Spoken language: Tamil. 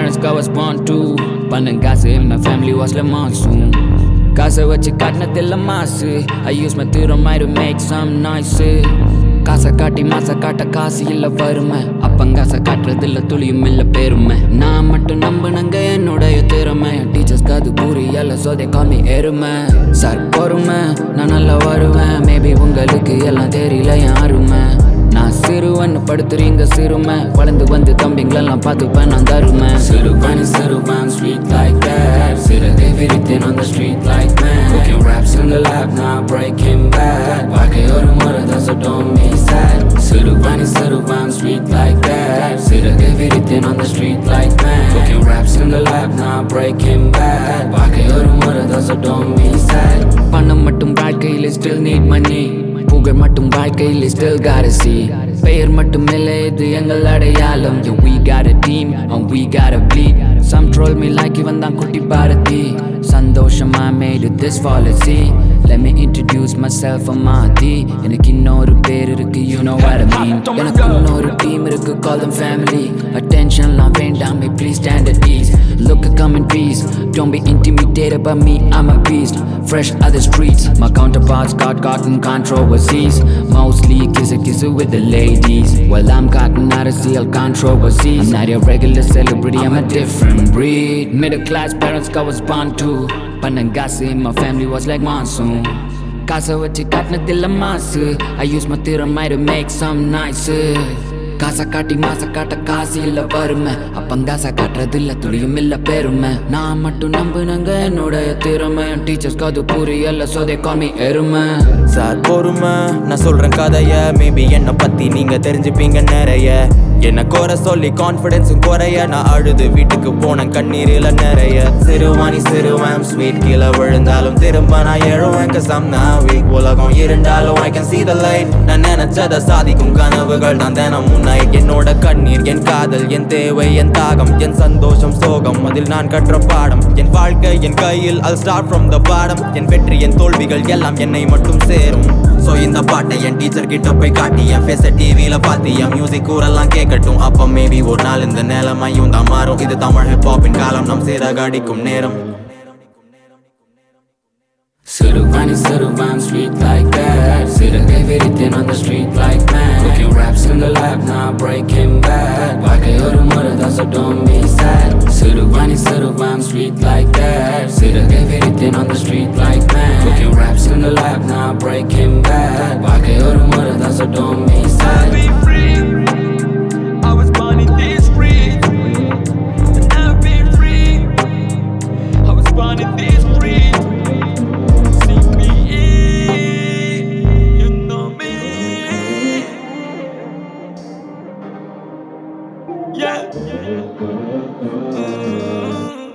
parents I was born to பணம் காசு my family was like monsoon காசை வச்சு காட்டினதில்ல மாசு I use my திறமை to make some noise காசை காட்டி மாச காட்ட காசு இல்ல வறுமை அப்பங்காசை காட்டுறதில்ல துளியும் இல்ல பெருமை நான் மட்டும் நம்பினங்க என்னுடைய திறமை டீச்சர்ஸ்க்கு அது புரியல so they call me எருமை சார் பொறுமை நான் நல்லா வருவேன் மேபி உங்களுக்கு எல்லாம் தெரியல என் அருமை நான் சிறுவன் படுத்துறீங்க சிறுமை வளர்ந்து வந்து தம்பிங்களெல்லாம் பார்த்துப்பேன் நான் தருமை சிறுவன் சிறுவன் ஸ்வீட் லைக் that சிறு everything on the street like man cooking raps in the lab now breaking bad வாழ்க்கை ஒரு முறை தான் so don't be sad சிறுவன் சிறுவன் sweet like that சிறு everything on the street like man cooking raps in the lab now breaking bad வாழ்க்கை ஒரு முறை தான் so don't be sad பணம் மட்டும் வாழ்க்கையில் still need money புகழ் மட்டும் வாழ்க்கையில் still gotta see பெயர் மட்டும் இல்லை இது எங்கள் அடையாளம் yeah, we got a team and we gotta bleed some troll me like இவன் தான் குட்டி பாரதி சந்தோஷமா made it this policy let me introduce myself அம்மாதி எனக்கு இன்னொரு பேர் இருக்கு you know what I mean எனக்கு இன்னொரு டீம் இருக்கு call them family attentionலாம் வேண்டாமே please stand at ease look come in peace don't be intimidated by me I'm a beast fresh out the streets my counterparts got caught in controversies mostly kiss a kiss with the ladies well I'm caught in out of seal controversies I'm not your regular celebrity I'm a different breed middle class parents I was born to Panangasi my family was like monsoon காசை வச்சு காட்டினதில்ல மாசு ஐ யூஸ் மை திறமை டு மேக் சம் நாய்ஸ் காசை காட்டி மாச காட்ட காசு இல்ல வறுமை அப்பங்காசை காட்டுறது இல்ல துளியும் இல்ல பெருமை நான் மட்டும் நம்புனங்க என்னோட திறமை டீச்சர்ஸ்க்கு அது புரியல so they call me எருமை சார் பொறுமை நான் சொல்றேன் கதைய மேபி என்னை பத்தி நீங்க தெரிஞ்சுப்பீங்க நிறைய என்ன குறை சொல்லி கான்ஃபிடென்ஸும் குறைய நான் அழுது வீட்டுக்கு போனேன் கண்ணீரில நிறைய சிறுவாணி சிறுவன் ஸ்வீட் கீழே விழுந்தாலும் திரும்ப நான் எழுவேன் கசம் நான் வீக் உலகம் இருந்தாலும் I can see the light நான் நினைச்சதை சாதிக்கும் கனவுகள் நான் தினம் முன்னாய் என்னோட கண்ணீர் என் காதல் என் தேவை என் தாகம் என் சந்தோஷம் சோகம் அதில் நான் கற்ற பாடம் என் வாழ்க்கை என் கையில் I'll start from the bottom என் வெற்றி என் தோல்விகள் எல்லாம் என்னை மட்டும் சேரும் சோ இந்த பாட்டை என் டீச்சர் கிட்ட போய் காட்டி என் ஃபேஸ டிவியில பார்த்து என் மியூசிக் கூரெல்லாம் கேட்கட்டும் அப்ப மேபி ஒரு நாள் இந்த நிலைமையும் தான் மாறும் இது தமிழ் ஹிப்ஹாப்பின் காலம் நம் சீரகடிக்கும் நேரம் Siruvan is Siruvan, street like that. Siru everything on the street like man. Cooking raps in the lab, now breaking bad. வாழ்க்கை ஒரு முறை தான் so don't be sad. Siruvan is Siruvan, street like that. Siru everything on the street like man. Cooking raps in the lab, now breaking bad. வாழ்க்கை ஒரு முறை தான் so don't be sad. be free. I was born in this street, and I've been free. I was born in this street. CPE, you know me. Yeah. Mm.